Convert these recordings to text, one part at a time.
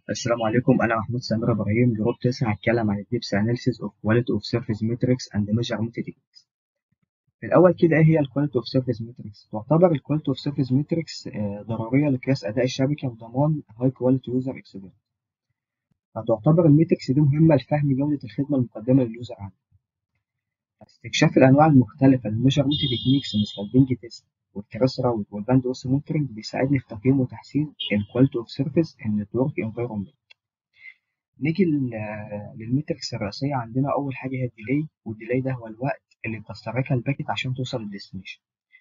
السلام عليكم أنا محمود سمير إبراهيم جروب تسعة هتكلم عن الديبس أناليسيز أوف كواليتي أوف سيرفيس ماتريكس أند ميجرمنت تكنيكس الأول كده إيه هي الكواليتي أوف سيرفيس ماتريكس؟ تعتبر الكواليتي أوف سيرفيس ماتريكس ضرورية لقياس أداء الشبكة وضمان هاي كواليتي يوزر إكسبيرينس فتعتبر الماتريكس دي مهمة لفهم جودة الخدمة المقدمة لليوزر عنه استكشاف الأنواع المختلفة للميجرمنت تكنيكس مثل البنج تيست والكراس راوت والباند اوس مونترنج بيساعدني في تقييم وتحسين الكواليتي اوف سيرفيس ان نتورك انفايرمنت نيجي للميتركس الرئيسية عندنا أول حاجة هي الديلي والديلي ده هو الوقت اللي بتستغرقها الباكت عشان توصل للديستنيشن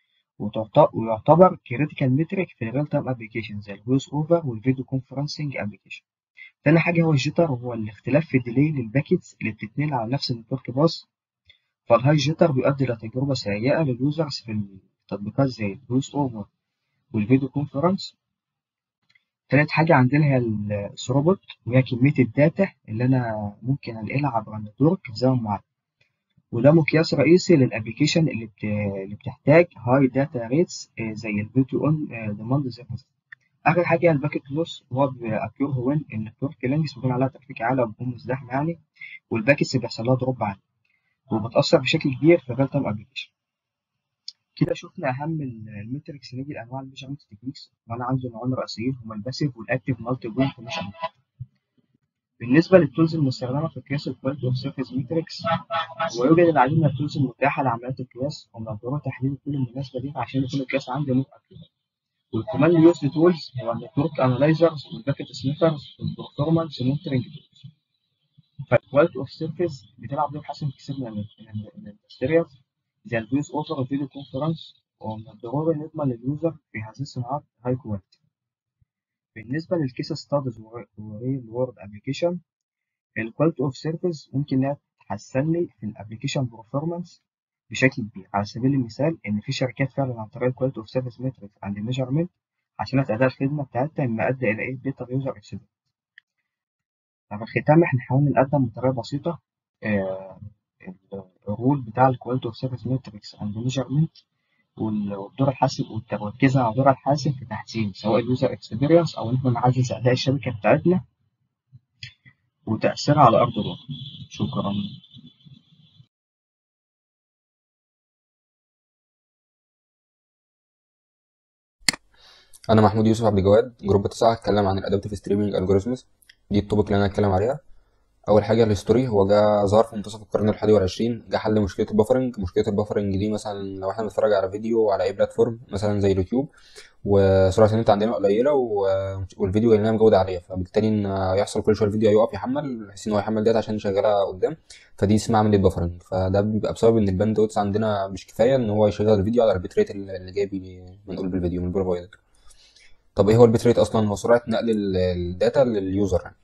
ويعتبر كريتيكال مترك في الريل تايم ابلكيشن زي الفويس اوفر والفيديو كونفرنسنج ابلكيشن تاني حاجة هو الجيتر وهو الاختلاف في الديلي للباكتس اللي بتتنقل على نفس النتورك باص فالهاي جيتر بيؤدي إلى تجربة سيئة لليوزرز في التطبيقات زي الفويس اوفر والفيديو كونفرنس تالت حاجة عندنا هي الثروبوت وهي كمية الداتا اللي أنا ممكن أنقلها عبر النتورك في زمن معين وده مقياس رئيسي للأبلكيشن اللي, بت... اللي بتحتاج هاي داتا ريتس زي الفيديو أون ديماند سيرفيس آخر حاجة هي الباكت لوس وهو بيأكيور وين النتورك لينكس بيكون عليها ترافيك عالي وبتكون مزدحمة يعني والباكتس بيحصل لها دروب عالي وبتأثر بشكل كبير في الريل تايم أبلكيشن كده شفنا اهم الميتريكس نيجي لانواع الميجرمنت تكنيكس وانا عندي نوعين رئيسيين هما الباسيف والاكتيف مالتي بوينت ميجرمنت بالنسبه للتولز المستخدمه في قياس الكواليتي اوف سيرفيس ميتريكس ويوجد العديد من التولز المتاحه لعمليات القياس ومن الضروري تحديد التول المناسبه ليها عشان يكون القياس عندي مور اكيوريت والكمان يوز تولز هو النتورك انالايزرز والباكيت سنيفرز والبرفورمانس مونترنج تولز فالكواليتي اوف سيرفيس بتلعب دور حسن كتير من الاندستريالز زي الفويس اوفر والفيديو كونفرنس ومن الضروري نضمن لليوزر في هذه الصناعات هاي كواليتي بالنسبة للكيس ستادز وريل وورد ابلكيشن الكواليتي اوف سيرفيس ممكن انها تحسن لي في الابلكيشن برفورمانس بشكل كبير على سبيل المثال ان في شركات فعلا عن طريق الكواليتي اوف سيرفيس ماتريكس عند ميجرمنت عشان اداء الخدمة بتاعتها مما ادى الى ايه بيتر يوزر اكسبيرينس في الختام احنا حاولنا نقدم بطريقة بسيطة آه الرول بتاع الكواليتي اوف سيرفيس ماتريكس اند ميجرمنت والدور الحاسم والتركيز على الدور الحاسم في تحسين سواء اليوزر اكسبيرينس او ان احنا نعزز اداء الشبكه بتاعتنا وتاثيرها على ارض الواقع شكرا انا محمود يوسف عبد الجواد جروب 9 هتكلم عن الادابتيف ستريمينج الجوريزمز دي التوبيك اللي انا هتكلم عليها اول حاجه الهيستوري هو جه ظهر في منتصف القرن الحادي والعشرين جه حل مشكله البفرنج مشكله البفرنج دي مثلا لو احنا بنتفرج على فيديو على اي بلاتفورم مثلا زي اليوتيوب وسرعه النت عندنا قليله والفيديو جاي لنا بجوده عاليه فبالتالي ان يحصل كل شويه الفيديو يقف يحمل بحيث ان هو يحمل داتا عشان يشغلها قدام فدي اسمها عمليه بفرنج فده بيبقى بسبب ان الباند ويتس عندنا مش كفايه ان هو يشغل الفيديو على البيت ريت اللي جاي بنقول بالفيديو من البروفايدر طب ايه هو البيت ريت اصلا هو سرعه نقل الداتا لليوزر يعني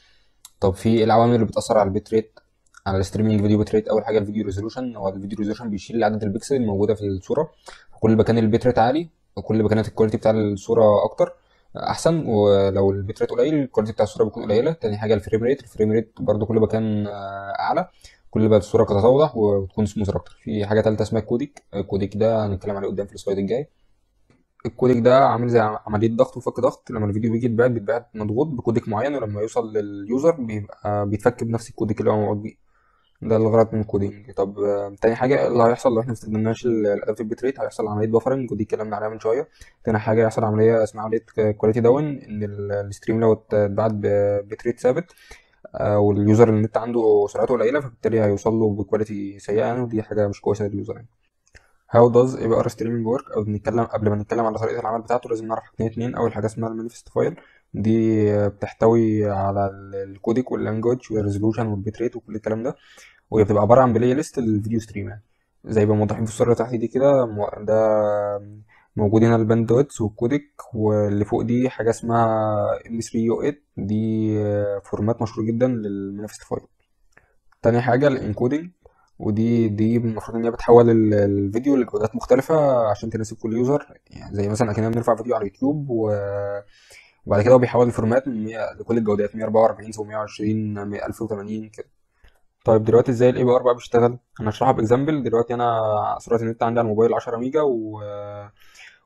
طب في العوامل اللي بتاثر على البيت ريت على الستريمينج فيديو بيت ريت اول حاجه الفيديو ريزولوشن هو الفيديو ريزولوشن بيشيل عدد البكسل الموجوده في الصوره وكل ما كان البيت ريت عالي وكل ما كانت الكواليتي بتاع الصوره اكتر احسن ولو البيت ريت قليل الكواليتي بتاع الصوره بتكون قليله تاني حاجه الفريم ريت الفريم ريت برده كل ما كان اعلى كل ما الصوره كانت اوضح وتكون سموث اكتر في حاجه ثالثه اسمها الكوديك الكوديك ده هنتكلم عليه قدام في السلايد الجاي الكوديك ده عامل زي عمليه ضغط وفك ضغط لما الفيديو بيجي يتبعت بيتبعت مضغوط بكوديك معين ولما يوصل لليوزر بيبقى بيتفك بنفس الكوديك اللي هو موجود بيه ده الغرض من الكودينج طب تاني حاجه اللي هيحصل لو احنا ما استخدمناش الادابتيف بيت ريت هيحصل عمليه بفرنج ودي اتكلمنا عليها من شويه تاني حاجه هيحصل عمليه اسمها عمليه كواليتي داون ان الستريم لو اتبعت ببيت ريت ثابت واليوزر النت عنده سرعته قليله فبالتالي هيوصل له بكواليتي سيئه يعني ودي حاجه مش كويسه لليوزر يعني هاو داز اي بي ار ستريمينج ورك او بنتكلم قبل ما نتكلم على طريقه العمل بتاعته لازم نعرف حاجتين اتنين اول حاجه اسمها المانيفست فايل دي بتحتوي على الكوديك واللانجوج والريزولوشن والبيت ريت وكل الكلام ده وهي بتبقى عباره عن بلاي ليست للفيديو ستريم يعني زي ما موضحين في الصوره اللي تحت دي كده ده موجود هنا الباند ويتس والكوديك واللي فوق دي حاجه اسمها ام 3 يو 8 دي فورمات مشهور جدا للمانيفست فايل تاني حاجه الانكودنج ودي دي المفروض ان هي بتحول الفيديو لجودات مختلفه عشان تناسب كل يوزر يعني زي مثلا اكننا بنرفع فيديو على اليوتيوب و... وبعد كده هو بيحول الفورمات من 100 لكل الجودات 144 720 1080 كده طيب دلوقتي ازاي الاي بي ار بقى بيشتغل انا هشرحها باكزامبل دلوقتي انا سرعه النت عندي على الموبايل 10 ميجا و...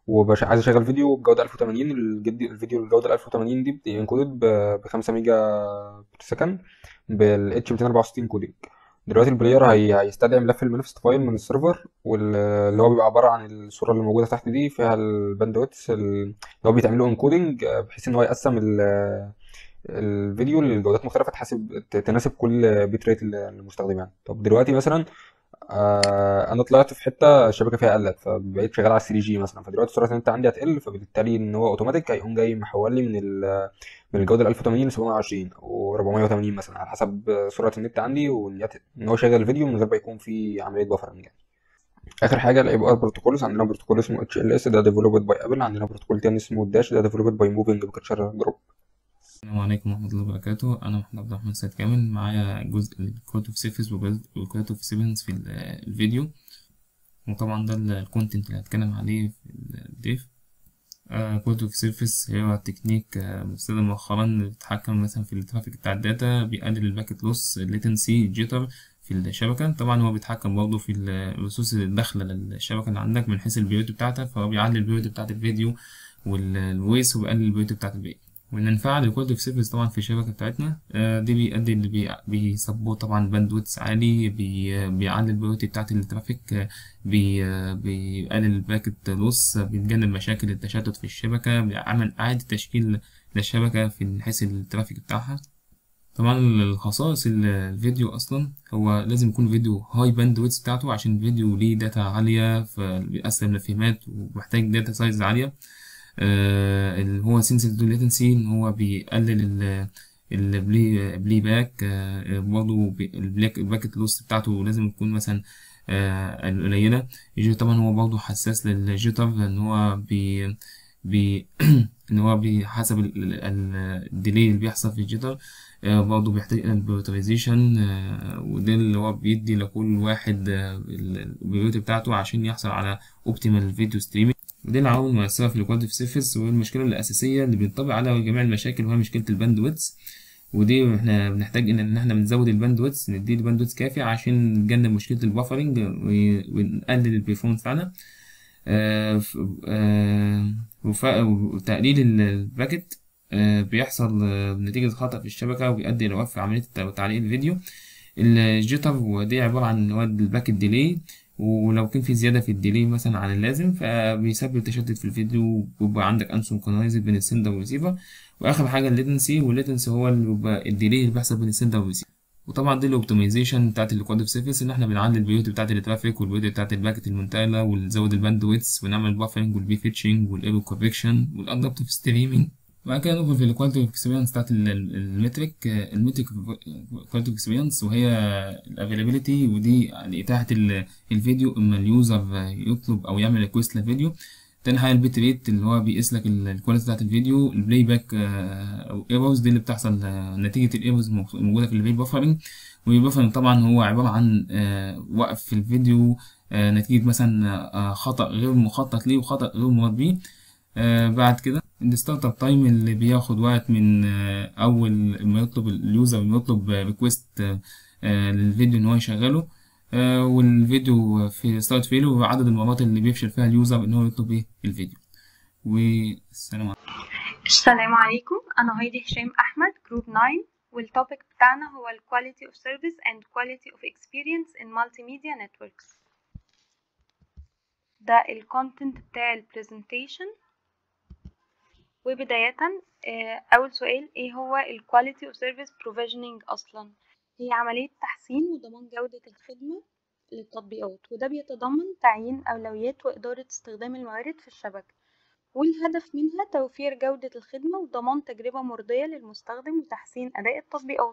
وعايز اشغل فيديو بجوده 1080 الجد- الفيديو الجوده 1080 دي بتنكودد ب 5 ميجا بير سكند بال H 264 كودينج دلوقتي البلاير هي هيستدعي ملف المانيفست فايل من السيرفر واللي هو بيبقى عباره عن الصوره اللي موجوده تحت دي فيها الباندويتس اللي هو بيتعمل له انكودنج بحيث ان هو يقسم ال- الفيديو لجودات مختلفه تحاسب تناسب كل بيت ريت المستخدم يعني طب دلوقتي مثلا آه انا طلعت في حته الشبكه فيها قلت فبقيت شغال على 3 جي مثلا فدلوقتي سرعه النت عندي هتقل فبالتالي ان هو اوتوماتيك هيقوم جاي محول لي من ال من الجوده ال 1080 ل 720 او 480 مثلا على حسب سرعه النت عندي وان يت- إن هو يشغل الفيديو من غير ما يكون في عمليه بفرنج يعني اخر حاجه الاي بي ار بروتوكولز عندنا بروتوكول اسمه اتش ال اس ده ديفلوبد باي ابل عندنا بروتوكول تاني اسمه الداش ده ديفلوبد باي موفينج بكتشر جروب السلام عليكم ورحمة الله وبركاته أنا محمد عبد الرحمن سيد كامل معايا جزء الكود اوف سيرفيس والكود اوف سيفنس في ال- الفيديو وطبعا ده الكونتنت اللي هتكلم عليه في الديف كود اوف سيرفيس هو تكنيك آه، مستخدم مؤخرا بيتحكم مثلا في الترافيك بتاع الداتا بيقلل الباكت لوس الليتنسي جيتر في الشبكة طبعا هو بيتحكم برضه في الريسورس اللي داخلة للشبكة اللي عندك من حيث البيوت بتاعتها فهو بيعلي البيوت بتاعت الفيديو والويس وبيقلل البيوت بتاعت الفيديو وإن نفعل الكواليتي اوف سيرفيس طبعا في الشبكة بتاعتنا آه، دي بيؤدي اللي بي بيسبورت طبعا باندويتس عالي بي بيعلي البيوت بتاعت الترافيك آه، بي آه، بيقلل الباكت لوس آه، بيتجنب مشاكل التشتت في الشبكة بيعمل إعادة تشكيل للشبكة في حيث الترافيك بتاعها طبعا الخصائص ال- الفيديو اصلا هو لازم يكون فيديو هاي باندويتس بتاعته عشان الفيديو ليه داتا عاليه فبيقسم لفريمات ومحتاج داتا سايز عاليه آه، اللي هو سنسيتيف ليتنسي ان هو بيقلل ال البلاي بلاي باك آه، برضه بي- البلاك الباكت لوس بتاعته لازم يكون مثلا آه، قليله الجي طبعا هو برضه حساس للجيتر لان هو بي بي ان هو بحسب الديلي اللي بيحصل في الجيتر آه، برضه بيحتاج البريوريتيزيشن وده اللي هو بيدي لكل واحد البريوريتي بتاعته عشان يحصل على اوبتيمال فيديو ستريمينج ودي العوامل المؤثرة في الكواليتي اوف سيرفيس والمشكلة الأساسية اللي بينطبق على جميع المشاكل وهي مشكلة الباندويتس ودي احنا بنحتاج ان إن احنا بنزود الباندويتس ندي الباندويتس كافي عشان نتجنب مشكلة البافرنج ونقلل البرفورمانس بتاعنا آه، ف- آه، وف- وتقليل ال- الباكت آه، بيحصل آه، نتيجة خطأ في الشبكة وبيؤدي إلى وقف عملية الت- تعليق الفيديو الجيتر ودي عبارة عن هو الباكت ديلي ولو كان في زيادة في الديلي مثلا عن اللازم فبيسبب تشتت في الفيديو ويبقى عندك انسنكرونايزد بين السندر والريسيفر وآخر حاجة الليتنسي والليتنسي هو اللي بيبقى الديلي اللي بيحصل بين السندر والريسيفر وطبعا دي الاوبتمايزيشن بتاعت الكواد اوف سيرفيس ان احنا بنعلي البيوت بتاعت الترافيك والبيوت بتاعت الباكت المنتقله ونزود الباندويتس ونعمل بافرنج والبي فيتشنج والايرور كوركشن والادابتيف ستريمينج وبعد كده ندخل في الكواليتي اكسبيرينس بتاعت ال- ال- المترك آه، المترك كواليتي اكسبيرينس وهي الافيلابيلتي ودي يعني اتاحه ال- الفيديو اما اليوزر يطلب او يعمل ريكويست للفيديو تاني حاجه البيت ريت اللي هو بيقيس لك ال- الكواليتي بتاعت الفيديو البلاي باك او ايرورز دي اللي بتحصل آه، نتيجه الايرورز الموجوده في البلاي بافرنج والبافرنج طبعا هو عباره عن آه، وقف في الفيديو آه، نتيجه مثلا آه، خطا غير مخطط ليه وخطا غير مراد بيه آه، بعد كده الستارت اب تايم اللي بياخد وقت من آه، اول ما يطلب اليوزر ما يطلب ريكويست للفيديو ان هو يشغله آه، والفيديو في ستارت فيلو وعدد المرات اللي بيفشل فيها اليوزر ان هو يطلب ايه الفيديو والسلام عليكم السلام عليكم أنا هايدي هشام أحمد جروب 9 والتوبيك بتاعنا هو ال Quality of Service and Quality of Experience in Multimedia Networks ده ال content بتاع ال presentation وبداية آه، أول سؤال إيه هو ال Quality of Service Provisioning أصلا هي عملية تحسين وضمان جودة الخدمة للتطبيقات وده بيتضمن تعيين أولويات وإدارة استخدام الموارد في الشبكة والهدف منها توفير جودة الخدمة وضمان تجربة مرضية للمستخدم وتحسين أداء التطبيقات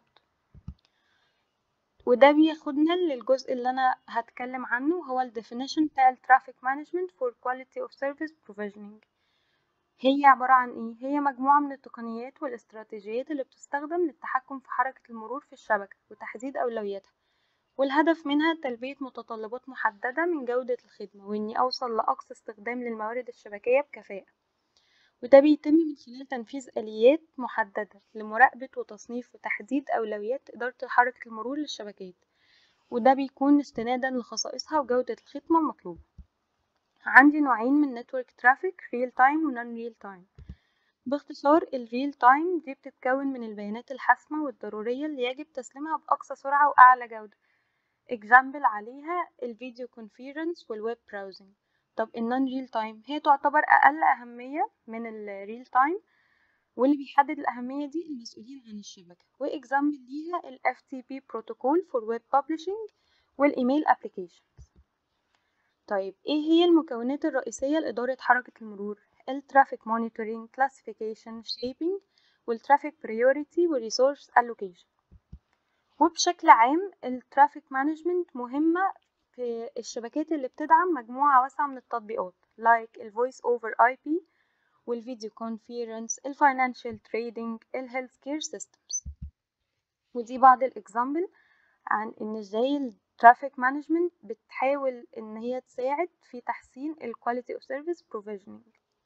وده بياخدنا للجزء اللي أنا هتكلم عنه هو ال definition بتاع ال Traffic Management for Quality of Service Provisioning هي عبارة عن إيه؟ هي مجموعة من التقنيات والاستراتيجيات اللي بتستخدم للتحكم في حركة المرور في الشبكة وتحديد أولوياتها والهدف منها تلبية متطلبات محددة من جودة الخدمة وإني أوصل لأقصى استخدام للموارد الشبكية بكفاءة وده بيتم من خلال تنفيذ آليات محددة لمراقبة وتصنيف وتحديد أولويات إدارة حركة المرور للشبكات وده بيكون استنادا لخصائصها وجودة الخدمة المطلوبة عندي نوعين من network traffic real time و non real time باختصار ال real time دي بتتكون من البيانات الحاسمة والضرورية اللي يجب تسليمها بأقصى سرعة وأعلى جودة example عليها الفيديو conference والويب براوزنج طب ال non real time هي تعتبر أقل أهمية من ال real time واللي بيحدد الأهمية دي المسؤولين عن الشبكة وإكزامبل ليها ال FTP protocol for web publishing والإيميل applications طيب إيه هي المكونات الرئيسية لإدارة حركة المرور؟ ال Traffic Monitoring, Classification, Shaping وال Traffic Priority وال Resource Allocation وبشكل عام ال Traffic Management مهمة في الشبكات اللي بتدعم مجموعة واسعة من التطبيقات like ال Voice over IP والفيديو كونفيرنس الفاينانشال تريدنج الهيلث كير سيستمز ودي بعض الاكزامبل عن ان ازاي الترافيك مانجمنت بتحاول ان هي تساعد في تحسين الكواليتي اوف سيرفيس بروفيجننج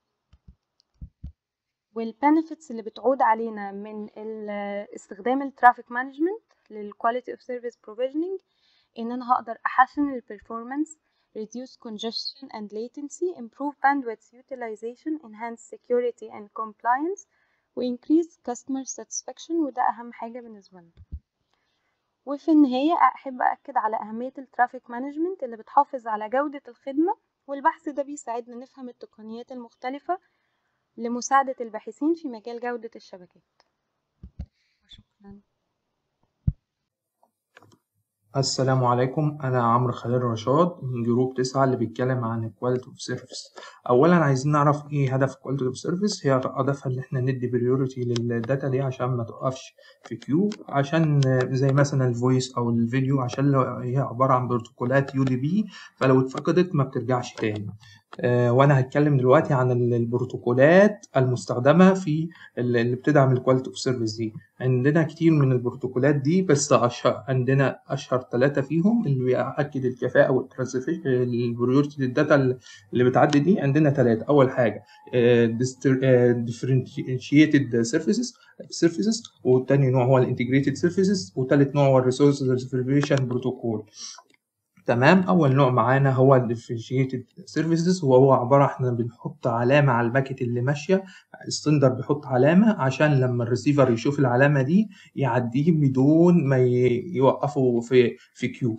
والبنفيتس اللي بتعود علينا من استخدام الترافيك مانجمنت للكواليتي اوف سيرفيس بروفيجننج ان انا هقدر احسن البرفورمانس reduce congestion and latency, improve bandwidth utilization, enhance security and compliance, و increase customer satisfaction وده أهم حاجة بالنسبة لنا. وفي النهاية أحب أأكد على أهمية الترافيك مانجمنت اللي بتحافظ على جودة الخدمة والبحث ده بيساعدنا نفهم التقنيات المختلفة لمساعدة الباحثين في مجال جودة الشبكات. وشكرا. السلام عليكم أنا عمرو خليل رشاد من جروب تسعة اللي بيتكلم عن الكواليتي اوف سيرفيس أولا عايزين نعرف إيه هدف الكواليتي اوف سيرفيس هي هدفها إن إحنا ندي بريوريتي للداتا دي عشان ما تقفش في كيو عشان زي مثلا الفويس أو الفيديو عشان لو هي عبارة عن بروتوكولات يو دي بي فلو اتفقدت ما بترجعش تاني آه وانا هتكلم دلوقتي عن البروتوكولات المستخدمه في اللي بتدعم الكواليتي اوف سيرفيس دي عندنا كتير من البروتوكولات دي بس أشهر عندنا اشهر ثلاثه فيهم اللي بيأكد الكفاءه والبريورتي للداتا اللي بتعدي دي عندنا ثلاثه اول حاجه differentiated سيرفيسز سيرفيسز والتاني نوع هو الانتجريتد سيرفيسز وثالث نوع هو الريسورس ريزرفيشن بروتوكول تمام اول نوع معانا هو الديفرنشيتد سيرفيسز وهو عباره احنا بنحط علامه على الباكت اللي ماشيه الستندر بيحط علامه عشان لما الريسيفر يشوف العلامه دي يعديه بدون ما يوقفه في في كيو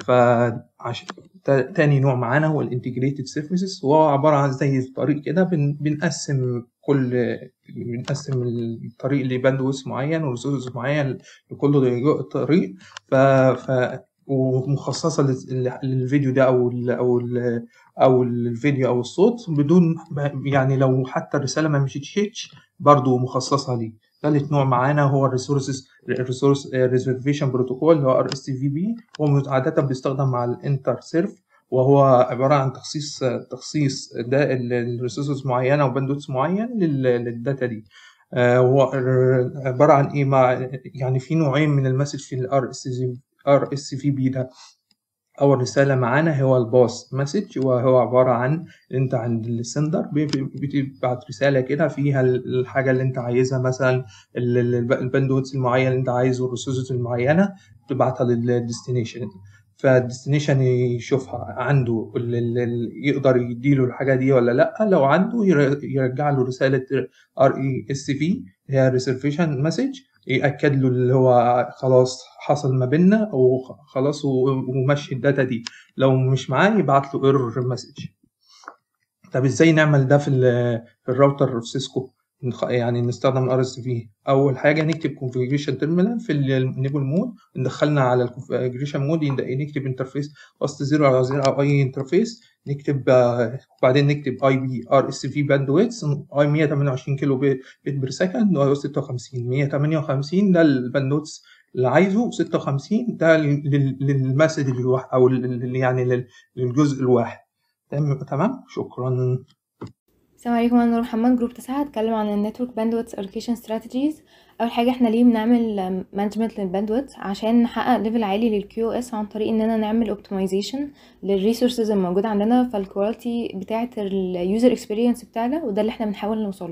فعشان تاني نوع معانا هو الانتجريتد سيرفيسز وهو عباره عن زي الطريق كده بن... بنقسم كل بنقسم الطريق لباندوث معين وريسورس معين لكل طريق ف, ف... ومخصصه للفيديو ده او ال او ال او الفيديو او الصوت بدون يعني لو حتى الرساله ما مشيتش برضه مخصصه ليه ثالث نوع معانا هو الريسورسز الريسورس ريزرفيشن بروتوكول اللي هو ار اس تي في بي هو عاده بيستخدم مع الانتر سيرف وهو عباره عن تخصيص تخصيص ده الريسورسز معينه وباندوتس معين للداتا دي هو عباره عن ايه مع يعني في نوعين من المسج في الار اس ار اس في بي ده اول رساله معانا هو الباص مسج وهو عباره عن انت عند السندر بتبعت رساله كده فيها الحاجه اللي انت عايزها مثلا الباندوتس المعين اللي انت عايزه الريسورسز المعينه تبعتها للديستنيشن فالديستنيشن يشوفها عنده يقدر يديله الحاجه دي ولا لا لو عنده يرجع له رساله ار اي اس في هي ريسيرفيشن مسج يأكد له اللي هو خلاص حصل ما بيننا او خلاص ومشي الداتا دي لو مش معاه يبعت له ايرور مسج طب ازاي نعمل ده في في الراوتر في سيسكو يعني نستخدم ار اس في اول حاجه نكتب كونفيجريشن تيرمينال في النيبل مود ندخلنا على الكونفيجريشن مود نكتب انترفيس وسط 0 على 0 او اي انترفيس نكتب وبعدين نكتب اي بي ار اس في باندويتس اي 128 كيلو بت بير سكند و 56 158 ده الباندويتس اللي عايزه 56 ده للمسج الواحد او يعني للجزء الواحد تمام شكرا السلام عليكم انا نور محمد جروب تسعة هتكلم عن النتورك باندويث الوكيشن ستراتيجيز اول حاجه احنا ليه بنعمل مانجمنت للباندويث عشان نحقق ليفل عالي للكيو اس عن طريق اننا نعمل اوبتمايزيشن للريسورسز الموجوده عندنا فالكواليتي بتاعه اليوزر اكسبيرينس بتاعنا وده اللي احنا بنحاول نوصل له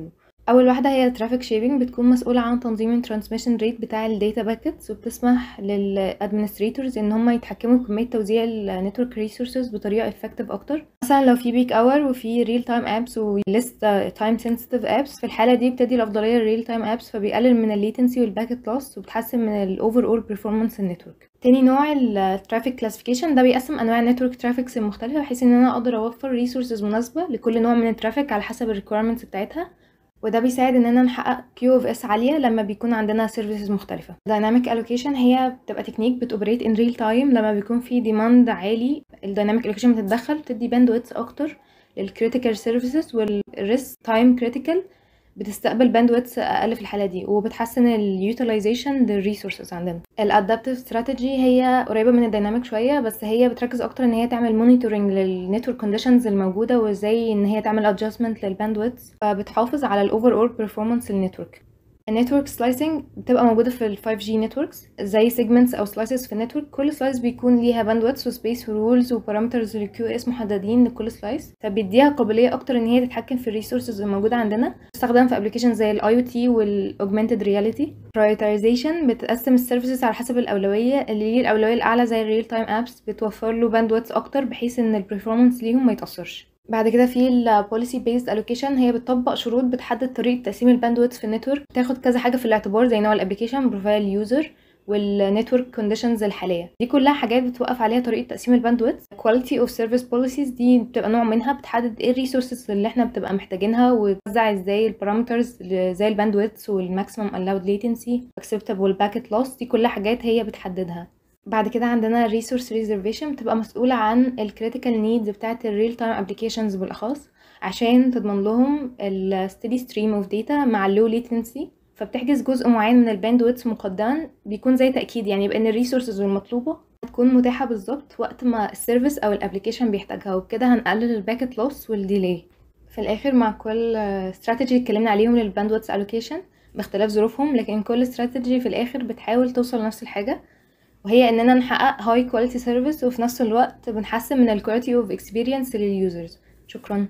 اول واحده هي ترافيك شيبنج بتكون مسؤوله عن تنظيم الترانسميشن ريت بتاع الداتا باكيتس وبتسمح للادمنستريتورز ان هم يتحكموا في كميه توزيع النتورك ريسورسز بطريقه افكتيف اكتر مثلا لو في بيك اور وفي ريل تايم ابس وليست تايم سنسيتيف ابس في الحاله دي بتدي الافضليه للريل تايم ابس فبيقلل من الليتنسي والباكيت لوس وبتحسن من الاوفر اول بيرفورمانس النتورك تاني نوع الترافيك كلاسيفيكيشن ده بيقسم انواع النتورك ترافيكس المختلفه بحيث ان انا اقدر اوفر ريسورسز مناسبه لكل نوع من الترافيك على حسب الريكويرمنتس بتاعتها وده بيساعد اننا نحقق كيو اوف اس عاليه لما بيكون عندنا سيرفيسز مختلفه دايناميك الوكيشن هي بتبقى تكنيك بتوبريت ان ريل تايم لما بيكون في ديماند عالي الدايناميك الوكيشن بتتدخل بتدي باندويتس اكتر للكريتيكال سيرفيسز والريست تايم كريتيكال بتستقبل باندويتس اقل في الحاله دي وبتحسن اليوتيلايزيشن للريسورسز عندنا الادابتيف استراتيجي هي قريبه من الديناميك شويه بس هي بتركز اكتر ان هي تعمل مونيتورنج للنتورك كونديشنز الموجوده وازاي ان هي تعمل ادجستمنت للباندويتس فبتحافظ على الاوفر اول بيرفورمانس للنتورك النتورك سلايسنج بتبقى موجودة في ال 5G نتوركس زي segments أو slices في النتورك كل سلايس بيكون ليها باندويتس وسبيس ورولز وبارامترز للكيو اس محددين لكل سلايس فبيديها قابلية أكتر إن هي تتحكم في الريسورسز الموجودة عندنا بتستخدم في ابلكيشن زي الاي او تي والاوجمانتد رياليتي prioritization بتقسم السيرفيسز على حسب الأولوية اللي ليه الأولوية الأعلى زي الريل تايم ابس بتوفر له باندويتس أكتر بحيث إن البرفورمانس ليهم ما يتأثرش بعد كده في ال policy based allocation هي بتطبق شروط بتحدد طريقة تقسيم الباندويتس في النتورك تاخد كذا حاجة في الاعتبار زي نوع الابلكيشن بروفايل يوزر والنتورك كونديشنز الحالية دي كلها حاجات بتوقف عليها طريقة تقسيم الباندويتس quality of service policies دي بتبقى نوع منها بتحدد ايه الريسورسز اللي احنا بتبقى محتاجينها وتوزع ازاي البارامترز زي الباندويتس والماكسيمم allowed latency acceptable packet loss دي كلها حاجات هي بتحددها بعد كده عندنا resource reservation بتبقى مسؤولة عن ال critical needs بتاعة ال real time applications بالأخص عشان تضمن لهم ال steady stream of data مع ال low latency فبتحجز جزء معين من الباندويتس مقدما بيكون زي تأكيد يعني بأن الريسورسز المطلوبة هتكون متاحة بالظبط وقت ما السيرفيس أو الابلكيشن بيحتاجها وبكده هنقلل الباكت لوس والديلي في الآخر مع كل استراتيجي اتكلمنا عليهم للباندويتس allocation باختلاف ظروفهم لكن كل استراتيجي في الآخر بتحاول توصل لنفس الحاجة وهي اننا نحقق هاي كواليتي سيرفيس وفي نفس الوقت بنحسن من الكواليتي اوف اكسبيرينس لليوزرز شكرا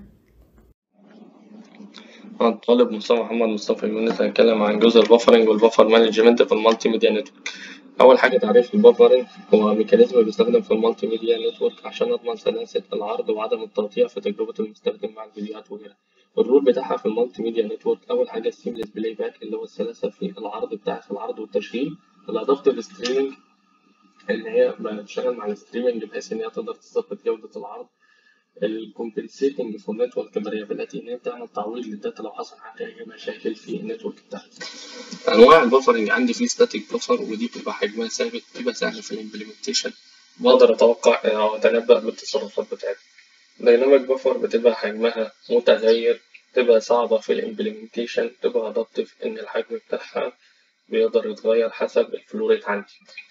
أنا الطالب مصطفى محمد مصطفى يونس هنتكلم عن جزء البفرنج والبفر مانجمنت في المالتي ميديا نتورك أول حاجة تعريف البفرنج هو ميكانيزم بيستخدم في المالتي ميديا نتورك عشان أضمن سلاسة العرض وعدم التقطيع في تجربة المستخدم مع الفيديوهات وغيرها الرول بتاعها في المالتي ميديا نتورك أول حاجة السيمليس بلاي باك اللي هو السلاسة في العرض بتاع في العرض والتشغيل الأدابتيف ستريمينج ان هي بتشتغل مع الستريمنج بحيث ان هي تقدر تظبط جودة العرض الكومبنسيتنج فور نتورك فاريابيلتي ان هي بتعمل تعويض للداتا لو حصل عندها اي مشاكل في النتورك بتاعتي انواع البفرنج عندي في ستاتيك بفر ودي بتبقى حجمها ثابت بتبقى سهل في الامبلمنتيشن بقدر اتوقع او اتنبأ بالتصرفات بتاعتي دايناميك بفر بتبقى حجمها متغير تبقى صعبة في الامبلمنتيشن تبقى ادابتيف ان الحجم بتاعها بيقدر يتغير حسب الفلوريت عندي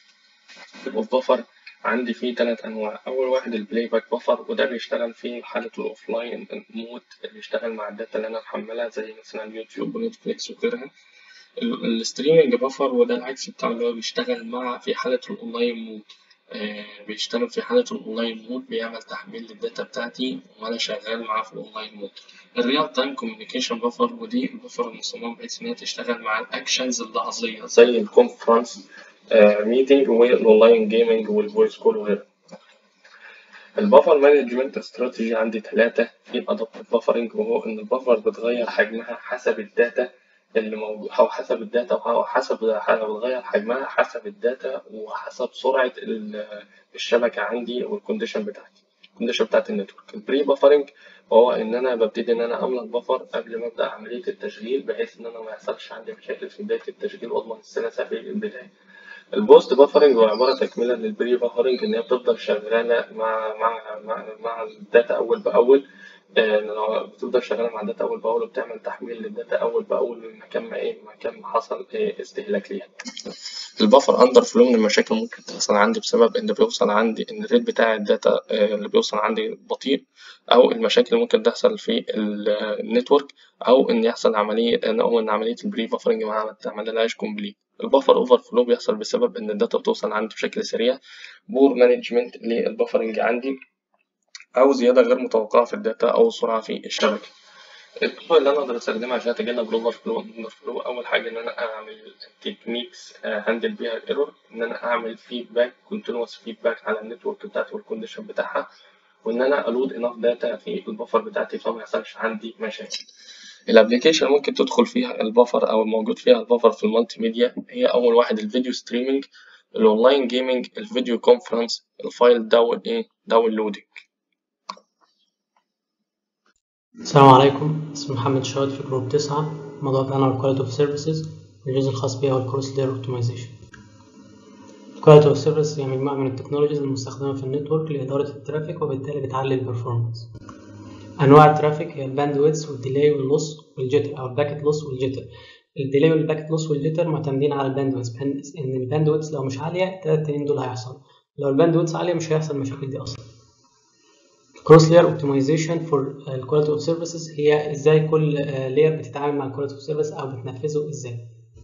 البفر عندي فيه تلات أنواع أول واحد البلاي باك بفر وده بيشتغل في حالة الأوفلاين مود بيشتغل مع الداتا اللي أنا محملها زي مثلا يوتيوب ونتفليكس وغيرها الستريمنج بفر وده العكس بتاعه اللي هو بيشتغل مع في حالة الأونلاين مود آه بيشتغل في حالة الأونلاين مود بيعمل تحميل للداتا بتاعتي وأنا شغال معاه في الأونلاين مود الريال تايم كوميونيكيشن بفر ودي البفر المصمم بحيث إن هي تشتغل مع الأكشنز اللحظية زي الكونفرنس ميتنج والاونلاين جيمنج والفويس كول وغيرها البفر مانجمنت استراتيجي عندي ثلاثة في ادابتيف بفرنج وهو ان البفر بتغير حجمها حسب الداتا اللي موجود او حسب الداتا او حسب بتغير حجمها حسب الداتا وحسب سرعة الشبكة عندي والكونديشن بتاعتي الكونديشن بتاعت النتورك البري بفرنج وهو ان انا ببتدي ان انا املى البفر قبل ما ابدا عملية التشغيل بحيث ان انا ما يحصلش عندي مشاكل في بداية التشغيل واضمن السلاسة في البداية البوست بافرنج هو عبارة تكملة للبري بافرنج إن هي بتفضل شغالة مع مع مع, مع الداتا أول بأول آه بتفضل شغالة مع الداتا أول بأول وبتعمل تحميل للداتا أول بأول من مكان ما إيه مكان ما حصل إيه استهلاك ليها. البفر أندر فلو من المشاكل ممكن تحصل عندي بسبب إن بيوصل عندي إن الريت بتاع الداتا آه اللي بيوصل عندي بطيء أو المشاكل اللي ممكن تحصل في النتورك أو إن يحصل عملية أو إن عملية البري بافرنج ما عملهاش كومبليت. البفر اوفر فلو بيحصل بسبب ان الداتا بتوصل عندي بشكل سريع بور مانجمنت للبفرنج عندي او زياده غير متوقعه في الداتا او سرعه في الشبكه الطرق اللي انا اقدر استخدمها عشان اتجنب الاوفر فلو الاوفر فلو اول حاجه ان انا اعمل تكنيكس هاندل بيها الايرور ان انا اعمل فيدباك كونتينوس فيدباك على النتورك بتاعتي والكونديشن بتاعها وان انا الود انف داتا في البفر بتاعتي فما يحصلش عندي مشاكل الابلكيشن ممكن تدخل فيها البفر او الموجود فيها البفر في المالتي ميديا هي اول واحد الفيديو ستريمينج الاونلاين جيمنج الفيديو كونفرنس الفايل داون ايه داونلودنج السلام عليكم اسمي محمد شهاد في جروب تسعة الموضوع بتاعنا هو Quality of Services الجزء الخاص بيها هو الكروس لاير اوبتمايزيشن Quality of Service هي مجموعة من التكنولوجيز المستخدمة في النتورك لإدارة الترافيك وبالتالي بتعلي البرفورمانس أنواع الترافيك هي الباندويدث والديلاي واللوس والجيتر أو الباكت لوس والجيتر الديلاي والباكت لوس والجيتر معتمدين على الباندويدث بحيث إن الباندويدث لو مش عالية التلات التانيين دول هيحصل لو الباندويدث عالية مش هيحصل المشاكل دي أصلا كروس لاير اوبتمايزيشن فور الكواليتي اوف سيرفيسز هي ازاي كل لاير بتتعامل مع الكواليتي اوف سيرفيس او بتنفذه ازاي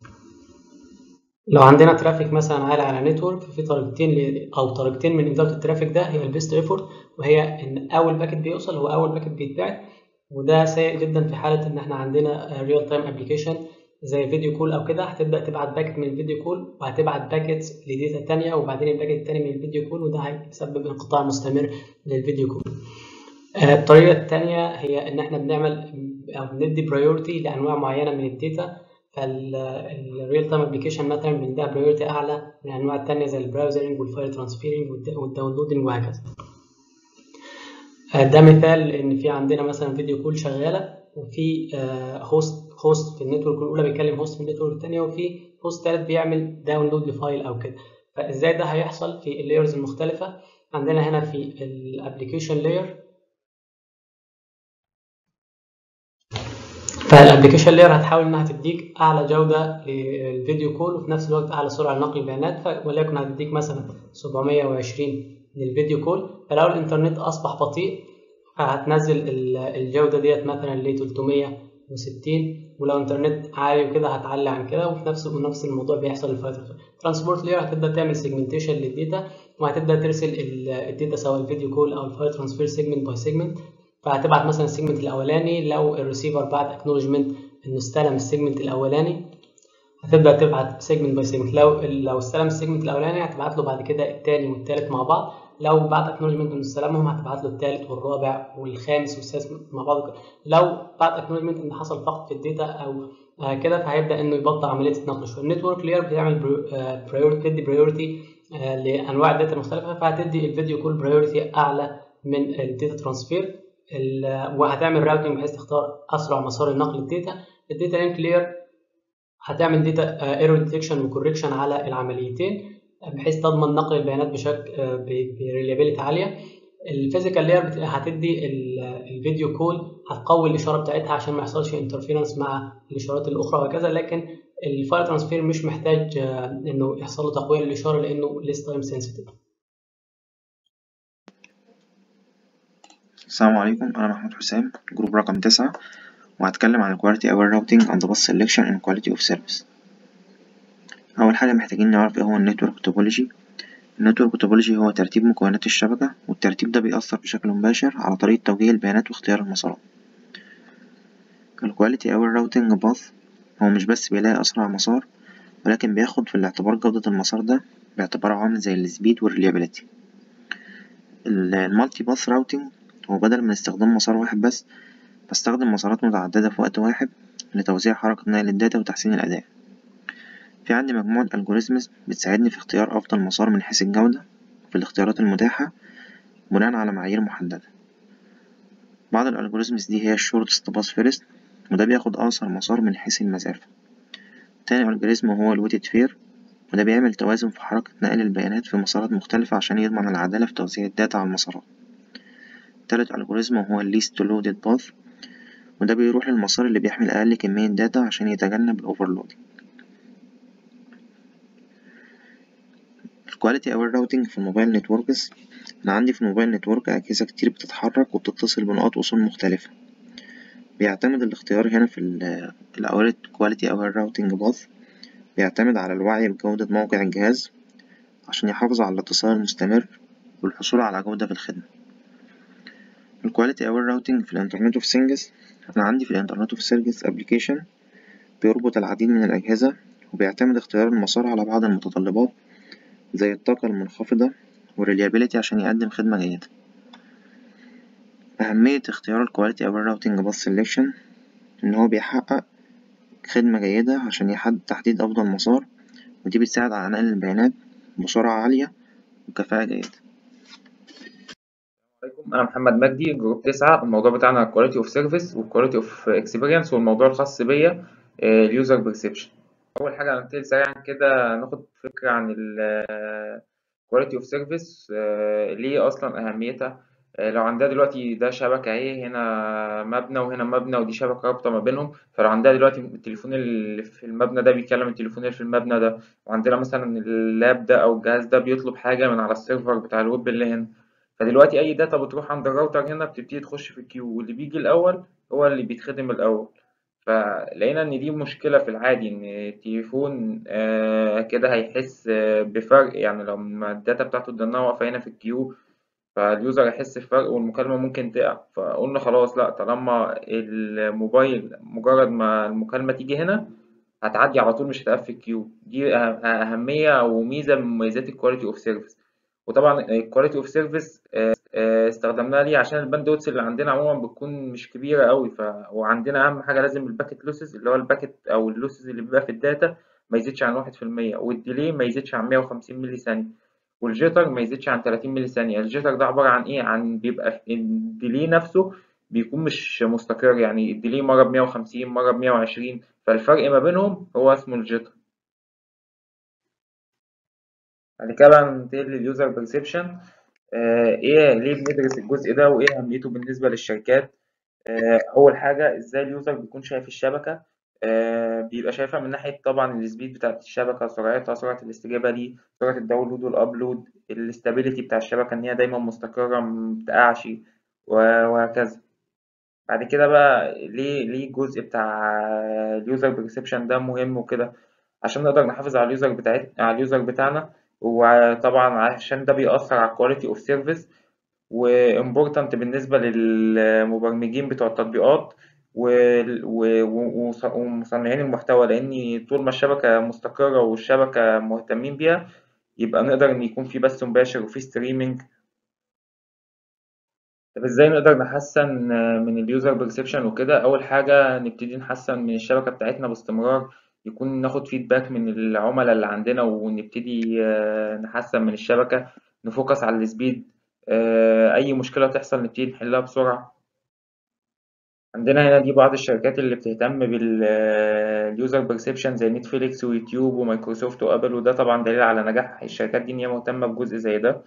لو عندنا ترافيك مثلا عالي على نتورك في طريقتين ل... او طريقتين من اداره الترافيك ده هي البيست ايفورت وهي ان اول باكت بيوصل هو اول باكت بيتبعت وده سيء جدا في حاله ان احنا عندنا ريال تايم ابلكيشن زي فيديو كول او كده هتبدا تبعت باكت من الفيديو كول وهتبعت باكتس لديتا تانية وبعدين الباكت التاني من الفيديو كول وده هيسبب انقطاع مستمر للفيديو كول الطريقة التانية هي إن إحنا بنعمل أو بندي برايورتي لأنواع معينة من الداتا فالريل تايم ابلكيشن مثلا بنديها برايورتي أعلى من الأنواع التانية زي البراوزرنج والفايل ترانسفيرنج والداونلودنج وهكذا. ده مثال إن في عندنا مثلا فيديو كول شغالة وفي هوست هوست في النتورك الأولى بيكلم هوست في النتورك التانية وفي هوست تالت بيعمل داونلود لفايل أو كده. فإزاي ده هيحصل في اللايرز المختلفة؟ عندنا هنا في الابلكيشن لاير فالابلكيشن لاير هتحاول انها تديك اعلى جوده للفيديو كول وفي نفس الوقت اعلى سرعه لنقل البيانات وليكن هتديك مثلا 720 للفيديو كول فلو الانترنت اصبح بطيء هتنزل الجوده ديت مثلا ل 360 ولو انترنت عالي وكده هتعلي عن كده وفي نفس ونفس الموضوع بيحصل للفايل ترانسبورت لاير هتبدا تعمل سيجمنتيشن للداتا وهتبدا ترسل الداتا سواء الفيديو كول او الفايل ترانسفير سيجمنت باي سيجمنت فهتبعت مثلا السيجمنت الاولاني لو الريسيفر بعت اكنولجمنت انه استلم السيجمنت الاولاني هتبدا تبعت سيجمنت باي سيجمنت لو لو استلم السيجمنت الاولاني هتبعت له بعد كده الثاني والثالث مع بعض لو بعت اكنولجمنت انه استلمهم هتبعت له الثالث والرابع والخامس والسادس مع بعض لو بعت اكنولجمنت ان حصل فقد في الداتا او آه كده فهيبدا انه يبطئ عمليه النقل شويه النتورك لاير بتعمل برايورتي تدي برايورتي آه لانواع الداتا المختلفه فهتدي الفيديو كول برايورتي اعلى من الداتا ترانسفير وهتعمل راوتنج بحيث تختار اسرع مسار لنقل الداتا الداتا لينك لاير هتعمل داتا ايرور ديتكشن وكوركشن على العمليتين بحيث تضمن نقل البيانات بشكل بريليابيلتي عاليه الفيزيكال لاير هتدي الفيديو كول هتقوي الاشاره بتاعتها عشان ما يحصلش انترفيرنس مع الاشارات الاخرى وهكذا لكن الفايل ترانسفير مش محتاج انه يحصل له تقويه للاشاره لانه ليس تايم سنسيتيف السلام عليكم أنا محمود حسام جروب رقم تسعة وهتكلم عن Quality Aware Routing and Bus Selection in Quality of Service أول حاجة محتاجين نعرف إيه هو النتورك توبولوجي النتورك توبولوجي هو ترتيب مكونات الشبكة والترتيب ده بيأثر بشكل مباشر على طريقة توجيه البيانات واختيار المسارات الكواليتي Aware Routing Path هو مش بس بيلاقي أسرع مسار ولكن بياخد في الاعتبار جودة المسار ده باعتباره عامل زي السبيد والريليابيليتي المالتي باث راوتينج هو بدل من استخدام مسار واحد بس بستخدم مسارات متعددة في وقت واحد لتوزيع حركة نقل الداتا وتحسين الأداء في عندي مجموعة ألجوريزمز بتساعدني في اختيار أفضل مسار من حيث الجودة في الاختيارات المتاحة بناء على معايير محددة بعض الألجوريزمز دي هي الشورتست باس فيرست وده بياخد أقصر مسار من حيث المسافة تاني ألجوريزم هو الويتد فير وده بيعمل توازن في حركة نقل البيانات في مسارات مختلفة عشان يضمن العدالة في توزيع الداتا على المسارات تالت ألجوريزم هو الليست لودد باث وده بيروح للمسار اللي بيحمل أقل كمية داتا عشان يتجنب الأوفرلودنج الكواليتي أوير راوتينج في الموبايل نتوركس أنا عندي في الموبايل نتورك أجهزة كتير بتتحرك وبتتصل بنقاط وصول مختلفة بيعتمد الاختيار هنا في الأوير كواليتي أوير راوتينج باث بيعتمد على الوعي بجودة موقع الجهاز عشان يحافظ على الاتصال المستمر والحصول على جودة في الخدمة الكواليتي أوير راوتينج في الإنترنت أوف ثينجز أنا عندي في الإنترنت أوف سيرفيس أبليكيشن بيربط العديد من الأجهزة وبيعتمد اختيار المسار على بعض المتطلبات زي الطاقة المنخفضة والريليابيليتي عشان يقدم خدمة جيدة أهمية اختيار الكواليتي أو الراوتينج باس سيلكشن إن هو بيحقق خدمة جيدة عشان يحدد تحديد أفضل مسار ودي بتساعد على نقل البيانات بسرعة عالية وكفاءة جيدة عليكم انا محمد مجدي جروب تسعة الموضوع بتاعنا كواليتي اوف سيرفيس والكواليتي اوف اكسبيرينس والموضوع الخاص بيا اليوزر بيرسبشن اول حاجه هنبتدي سريعا كده ناخد فكره عن الكواليتي اوف سيرفيس ليه اصلا اهميتها آه، لو عندها دلوقتي ده شبكه اهي هنا مبنى وهنا مبنى ودي شبكه رابطه ما بينهم فلو عندها دلوقتي التليفون اللي في المبنى ده بيكلم التليفون اللي في المبنى ده وعندنا مثلا اللاب ده او الجهاز ده بيطلب حاجه من على السيرفر بتاع الويب اللي هنا فدلوقتي اي داتا بتروح عند الراوتر هنا بتبتدي تخش في الكيو واللي بيجي الاول هو اللي بيتخدم الاول فلقينا ان دي مشكله في العادي ان التليفون آه كده هيحس آه بفرق يعني لو ما الداتا بتاعته اديناها واقفه هنا في الكيو فاليوزر هيحس بفرق والمكالمه ممكن تقع فقلنا خلاص لا طالما الموبايل مجرد ما المكالمه تيجي هنا هتعدي على طول مش هتقفل الكيو دي أه- اهميه وميزه من مميزات الكواليتي اوف سيرفيس وطبعا الكواليتي اوف سيرفيس استخدمناها ليه عشان الباندويتس اللي عندنا عموما بتكون مش كبيره قوي ف... وعندنا اهم حاجه لازم الباكت لوسز اللي هو الباكت او اللوسز اللي بيبقى في الداتا ما يزيدش عن 1% والديلي ما يزيدش عن 150 ملي ثانيه والجيتر ما يزيدش عن 30 ملي ثانيه الجيتر ده عباره عن ايه عن بيبقى الديلي نفسه بيكون مش مستقر يعني الديلي مره ب 150 مره ب 120 فالفرق ما بينهم هو اسمه الجيتر بعد كده بقى ننتقل لليوزر بيرسبشن آه ايه ليه بندرس الجزء ده وايه اهميته بالنسبه للشركات آه اول حاجه ازاي اليوزر بيكون شايف الشبكه آه بيبقى شايفها من ناحيه طبعا السبيد بتاعت الشبكه سرعتها سرعه الاستجابه ليه سرعه الداونلود والابلود الاستابيليتي بتاع الشبكه ان هي دايما مستقره مبتقعش وهكذا بعد كده بقى ليه ليه الجزء بتاع اليوزر بيرسبشن ده مهم وكده عشان نقدر نحافظ على اليوزر بتاعت على اليوزر بتاعنا وطبعا عشان ده بيأثر على الكواليتي اوف سيرفيس وامبورتنت بالنسبة للمبرمجين بتوع التطبيقات ومصنعين المحتوى لأن طول ما الشبكة مستقرة والشبكة مهتمين بيها يبقى نقدر إن يكون في بث مباشر وفي ستريمينج طب ازاي نقدر نحسن من اليوزر بيرسبشن وكده أول حاجة نبتدي نحسن من الشبكة بتاعتنا باستمرار يكون ناخد فيدباك من العملاء اللي عندنا ونبتدي نحسن من الشبكة نفوكس على السبيد أي مشكلة تحصل نبتدي نحلها بسرعة عندنا هنا دي بعض الشركات اللي بتهتم باليوزر بيرسبشن زي نتفليكس ويوتيوب ومايكروسوفت وابل وده طبعا دليل على نجاح الشركات دي ان هي مهتمة بجزء زي ده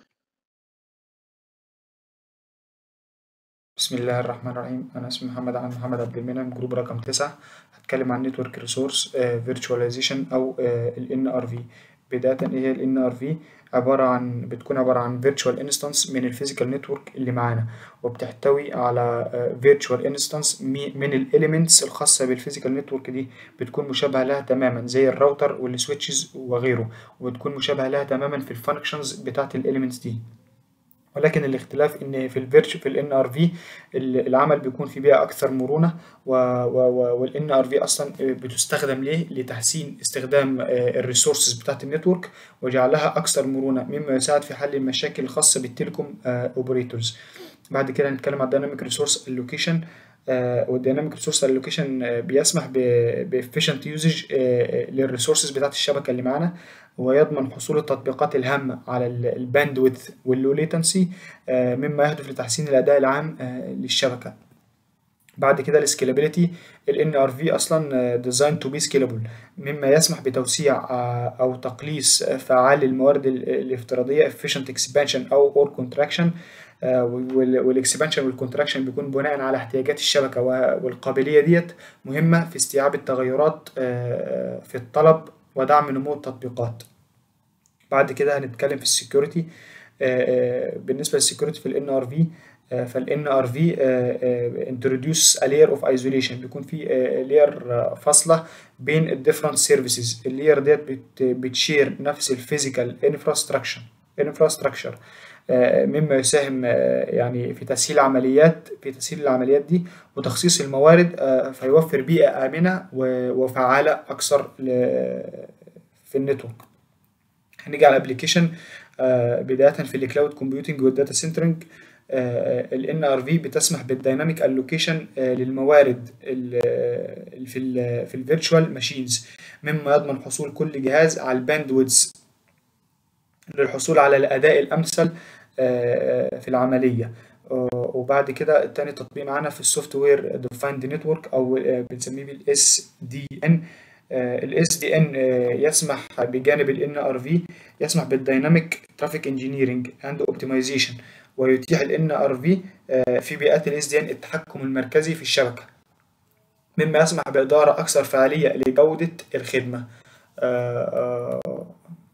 بسم الله الرحمن الرحيم أنا اسمي محمد عن محمد عبد المنعم جروب رقم تسعة هتكلم عن نتورك ريسورس فيرتشواليزيشن أو ال NRV بداية إيه هي ال NRV عبارة عن بتكون عبارة عن فيرتشوال انستنس من الفيزيكال نتورك اللي معانا وبتحتوي على فيرتشوال انستنس من الاليمنتس الخاصة بالفيزيكال نتورك دي بتكون مشابهة لها تماما زي الراوتر والسويتشز وغيره وبتكون مشابهة لها تماما في الفانكشنز بتاعت الاليمنتس دي ولكن الاختلاف ان في الفيرتش في الان ار في العمل بيكون في بيئه اكثر مرونه والان ار في اصلا بتستخدم ليه لتحسين استخدام الريسورسز بتاعت النتورك وجعلها اكثر مرونه مما يساعد في حل المشاكل الخاصه بالتليكوم اوبريتورز بعد كده هنتكلم عن الديناميك ريسورس اللوكيشن والديناميك ريسورس اللوكيشن بيسمح بافيشنت يوزج للريسورسز بتاعت الشبكه اللي معانا ويضمن حصول التطبيقات الهامة على الباندويث واللو ليتنسي مما يهدف لتحسين الأداء العام للشبكة بعد كده السكيلابيليتي ال NRV أصلا ديزاين تو بي سكيلابل مما يسمح بتوسيع أو تقليص فعال للموارد الافتراضية efficient expansion أو or contraction والاكسبانشن والكونتراكشن بيكون بناء على احتياجات الشبكة والقابلية ديت مهمة في استيعاب التغيرات في الطلب ودعم نمو التطبيقات بعد كده هنتكلم في السكيورتي بالنسبة للسكيورتي في ال NRV فال NRV introduce a layer of isolation بيكون في layer فاصلة بين ال different services اللاير ديت بتشير نفس الفيزيكال infrastructure infrastructure آه، مما يساهم آه، يعني في تسهيل عمليات في تسهيل العمليات دي وتخصيص الموارد آه، فيوفر بيئة آمنة و- وفعالة أكثر ل- في النتورك هنيجي على الابلكيشن بداية في الكلاود كومبيوتنج والداتا سنترنج ال NRV بتسمح بالديناميك الوكيشن للموارد ال- في ال في الفيرتشوال ماشينز مما يضمن حصول كل جهاز على الباندويدث للحصول على الأداء الأمثل آه، في العملية آه، وبعد كده التاني تطبيق معانا في السوفت وير ديفايند نتورك او آه، بنسميه بالاس دي ان الاس دي ان يسمح بجانب الان ار في يسمح بالديناميك ترافيك انجينيرنج اند اوبتمايزيشن ويتيح الان ار في في بيئات الاس دي ان التحكم المركزي في الشبكه مما يسمح باداره اكثر فعاليه لجوده الخدمه آه، آه،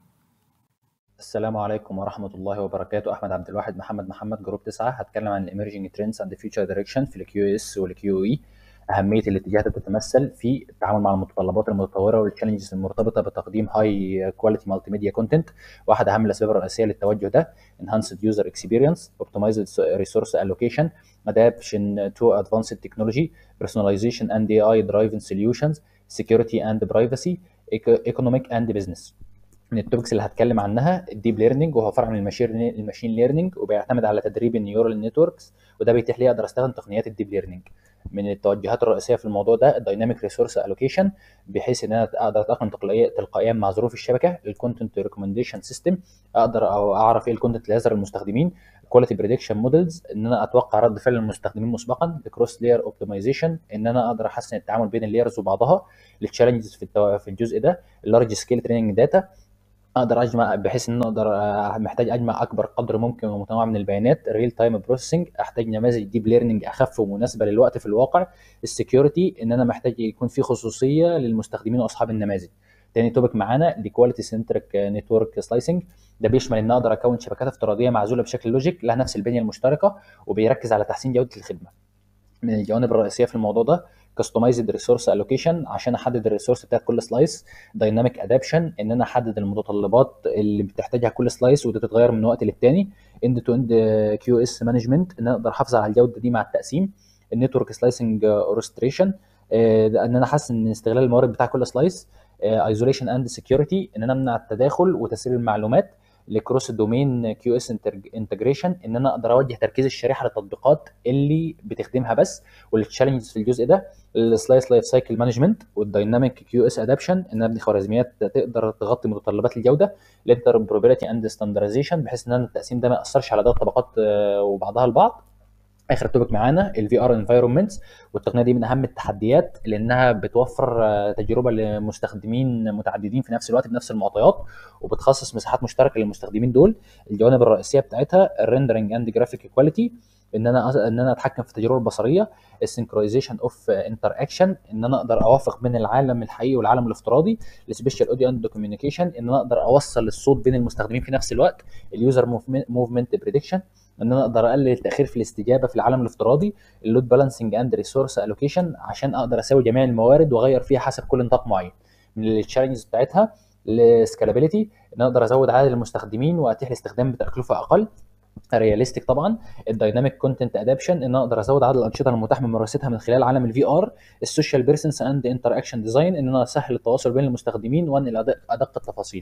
السلام عليكم ورحمة الله وبركاته أحمد عبد الواحد محمد محمد جروب تسعة هتكلم عن الإمرجنج ترندز أند فيوتشر دايركشن في الكيو اس والكيو اي أهمية الاتجاهات اللي تتمثل في التعامل مع المتطلبات المتطورة والتشالنجز المرتبطة بتقديم هاي كواليتي مالتي ميديا كونتنت واحد أهم الأسباب الرئيسية للتوجه ده enhanced user experience optimized resource allocation adaptation to advanced technology personalization and AI driven solutions security and privacy eco- economic and business من التوبكس اللي هتكلم عنها الديب ليرنينج وهو فرع من الماشين الماشين ليرنينج وبيعتمد على تدريب النيورال نتوركس وده بيتيح لي اقدر استخدم تقنيات الديب ليرنينج من التوجهات الرئيسيه في الموضوع ده الدايناميك ريسورس الوكيشن بحيث ان انا اقدر اتاقلم تقليا- تلقائيا مع ظروف الشبكه الكونتنت ريكومنديشن سيستم اقدر أو اعرف ايه الكونتنت اللي هيظهر للمستخدمين كواليتي بريدكشن مودلز ان انا اتوقع رد فعل المستخدمين مسبقا الكروس لاير اوبتمايزيشن ان انا اقدر احسن التعامل بين اللايرز وبعضها التشالنجز في التو- في الجزء ده اللارج سكيل تريننج داتا اقدر اجمع بحيث ان أنا اقدر آه، محتاج اجمع اكبر قدر ممكن ومتنوع من البيانات ريل تايم بروسيسنج احتاج نماذج ديب ليرنينج اخف ومناسبه للوقت في الواقع السكيورتي ان انا محتاج يكون في خصوصيه للمستخدمين واصحاب النماذج تاني توبك معانا الكواليتي سنتريك نتورك سلايسنج ده بيشمل ان اقدر اكون شبكات افتراضيه معزوله بشكل لوجيك لها نفس البنيه المشتركه وبيركز على تحسين جوده الخدمه من الجوانب الرئيسيه في الموضوع ده كاستمايزد ريسورس الوكيشن عشان احدد الريسورس بتاعت كل سلايس دايناميك ادابشن ان انا احدد المتطلبات اللي بتحتاجها كل سلايس ودي تتغير من وقت للتاني اند تو اند كيو اس مانجمنت ان انا اقدر احافظ على الجوده دي مع التقسيم النتورك سلايسنج اورستريشن ان انا احسن من استغلال الموارد بتاع كل سلايس ايزوليشن اند سكيورتي ان انا امنع التداخل وتسريب المعلومات لكروس دومين كيو اس انتجريشن ان انا اقدر اوجه تركيز الشريحه للتطبيقات اللي بتخدمها بس والتشالنجز في الجزء ده السلايس لايف سايكل مانجمنت والدايناميك كيو اس ادابشن ان انا ابني خوارزميات تقدر تغطي متطلبات الجوده الانتربروبابيلتي اند ستاندرزيشن بحيث ان انا التقسيم ده ما ياثرش على ده الطبقات آه، وبعضها البعض اخر توبك معانا الفي ار انفايرمنتس والتقنيه دي من اهم التحديات لانها بتوفر آه، تجربه لمستخدمين متعددين في نفس الوقت بنفس المعطيات وبتخصص مساحات مشتركه للمستخدمين دول الجوانب الرئيسيه بتاعتها الريندرنج اند جرافيك كواليتي ان انا أز- ان انا اتحكم في التجربه البصريه السنكرويزيشن اوف انتر اكشن ان انا اقدر اوفق بين العالم الحقيقي والعالم الافتراضي السبيشال اوديو اند كوميونيكيشن ان انا اقدر اوصل الصوت بين المستخدمين في نفس الوقت اليوزر موفمنت بريدكشن ان انا اقدر اقلل التاخير في الاستجابه في العالم الافتراضي اللود بالانسنج اند ريسورس الوكيشن عشان اقدر اساوي جميع الموارد واغير فيها حسب كل نطاق معين من التشالنجز بتاعتها السكالابيلتي ان انا اقدر ازود عدد المستخدمين واتيح الاستخدام بتكلفه اقل رياليستيك طبعا الدايناميك كونتنت ادابشن ان انا اقدر ازود عدد الانشطه المتاح من ممارستها من خلال عالم الفي ار السوشيال بيرسونس اند انتر اكشن ديزاين ان انا اسهل التواصل بين المستخدمين وانقل أدق- ادق التفاصيل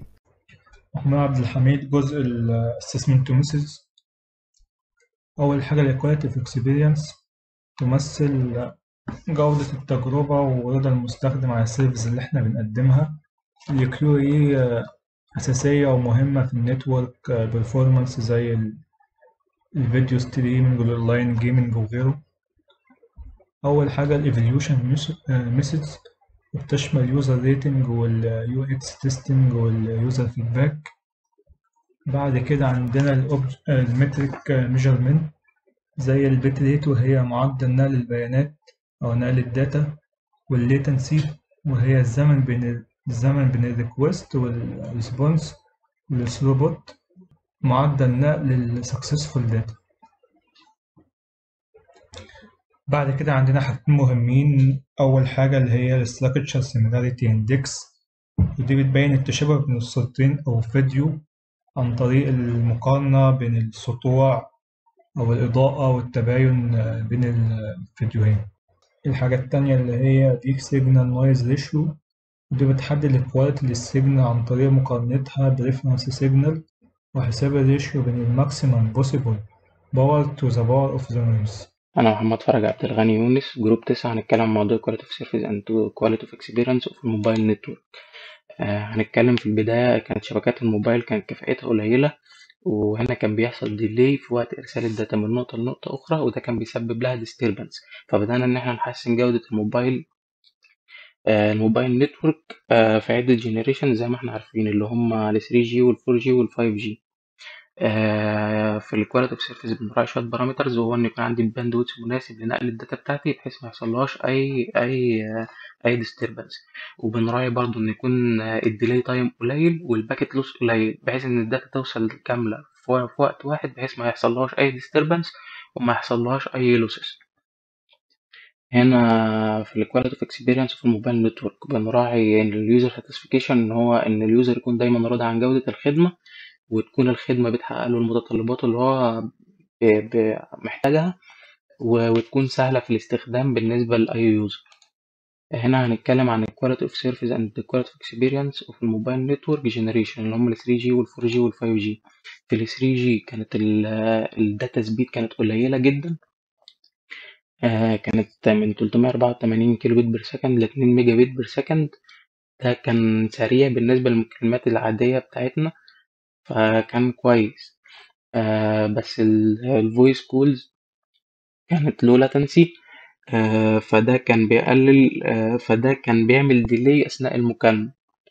محمد عبد الحميد جزء الاسسمنت ميثودز أول حاجة الكواليتي اوف اكسبيرينس تمثل جودة التجربة ورضا المستخدم على السيرفيس اللي احنا بنقدمها الكيو اي أساسية ومهمة في النتورك بيرفورمانس زي ال- الفيديو ستريمينج والأونلاين جيمنج وغيره أول حاجة الإيفوليوشن ميثودز بتشمل يوزر ريتنج واليو اكس تيستنج واليوزر فيدباك بعد كده عندنا المتريك ميجرمنت زي البيت ريت وهي معدل نقل البيانات أو نقل الداتا والليتنسي وهي الزمن بين الزمن بين الريكوست والريسبونس والثروبوت معدل نقل السكسسفول داتا بعد كده عندنا حاجتين مهمين أول حاجة اللي هي الستراكشر سيميلاريتي اندكس ودي بتبين التشابه بين الصورتين أو فيديو عن طريق المقارنة بين السطوع أو الإضاءة والتباين بين الفيديوهين الحاجة التانية اللي هي Deep Signal Noise Ratio ودي بتحدد الكواليتي للسيجنال عن طريق مقارنتها بريفرنس سيجنال وحساب الريشيو بين الماكسيمم بوسيبل باور تو ذا باور اوف ذا نويز أنا محمد فرج عبد الغني يونس جروب تسعة هنتكلم عن موضوع Quality of Service and Quality of Experience of الموبايل نتورك آه هنتكلم في البداية كانت شبكات الموبايل كانت كفاءتها قليلة وهنا كان بيحصل ديلي في وقت إرسال الداتا من نقطة لنقطة أخرى وده كان بيسبب لها disturbance فبدأنا إن احنا نحسن جودة الموبايل آه الموبايل نتورك آه في عدة جينيريشن زي ما احنا عارفين اللي هما ال 3G وال 4G وال 5G آه في الكواليتي اوف سيرفيس بنراعي شوية بارامترز وهو إن يكون عندي باندويث مناسب لنقل الداتا بتاعتي بحيث ما يحصلهاش أي أي أي disturbance وبنراعي برضه إن يكون الديلي تايم قليل والباكت لوس قليل بحيث إن الداتا توصل كاملة في وقت واحد بحيث ما يحصلهاش أي disturbance وما يحصلهاش أي لوسز هنا في الكواليتي اوف اكسبيرينس في الموبايل نتورك بنراعي ان اليوزر ساتسفيكيشن ان هو ان اليوزر يكون دايما راضي عن جودة الخدمة وتكون الخدمة بتحقق له المتطلبات اللي هو محتاجها وتكون سهلة في الاستخدام بالنسبة لأي يوزر هنا هنتكلم عن الكواليتي اوف سيرفيس اند كواليتي اوف اكسبيرينس اوف الموبايل نتورك جنريشن اللي هم ال 3G وال 4G وال 5G في ال 3G كانت الداتا سبيد كانت قليلة جدا آه كانت من 384 كيلو بت بير سكند ل 2 ميجا بت بير سكند ده كان سريع بالنسبة للمكالمات العادية بتاعتنا فكان كويس آه بس الفويس كولز كانت لو لاتنسي آه فده كان بيقلل آه فده كان بيعمل ديلي أثناء المكالمة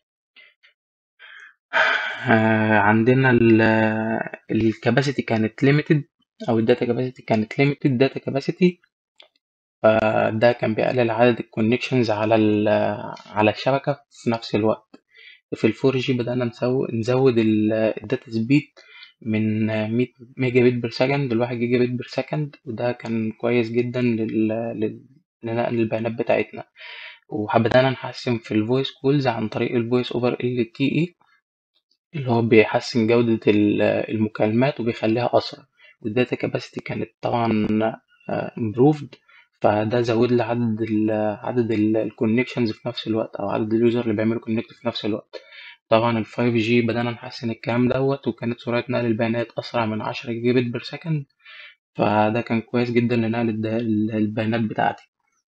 آه عندنا الكاباسيتي كانت ليميتد أو الداتا كاباسيتي كانت ليميتد داتا كاباسيتي فده كان بيقلل عدد الكونكشنز على على الشبكة في نفس الوقت في الفور جي بدأنا نزود الداتا سبيد من 100 ميجا بت بير سكند لواحد جيجا بت بير سكند وده كان كويس جدا لنقل البيانات بتاعتنا وبدأنا نحسن في الفويس كولز عن طريق الفويس اوفر ال تي اي اللي هو بيحسن جودة المكالمات وبيخليها أسرع والداتا كاباسيتي كانت طبعا improved فده زود لي عدد ال عدد الكونكشنز في نفس الوقت او عدد اليوزر اللي بيعملوا كونكت في نفس الوقت طبعا ال 5G بدأنا نحسن الكلام دوت وكانت سرعة نقل البيانات أسرع من 10 جيجا بت بير سكند فده كان كويس جدا لنقل البيانات بتاعتي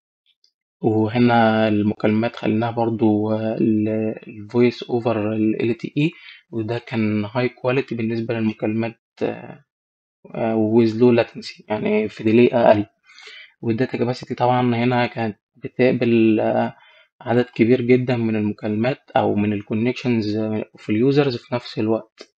وهنا المكالمات خليناها برضو الفويس اوفر ال LTE وده كان هاي كواليتي بالنسبة للمكالمات ويز لو لاتنسي يعني في ديلي أقل والداتا كاباسيتي طبعا هنا كانت بتقبل عدد كبير جدا من المكالمات أو من الكونكشنز في اليوزرز في نفس الوقت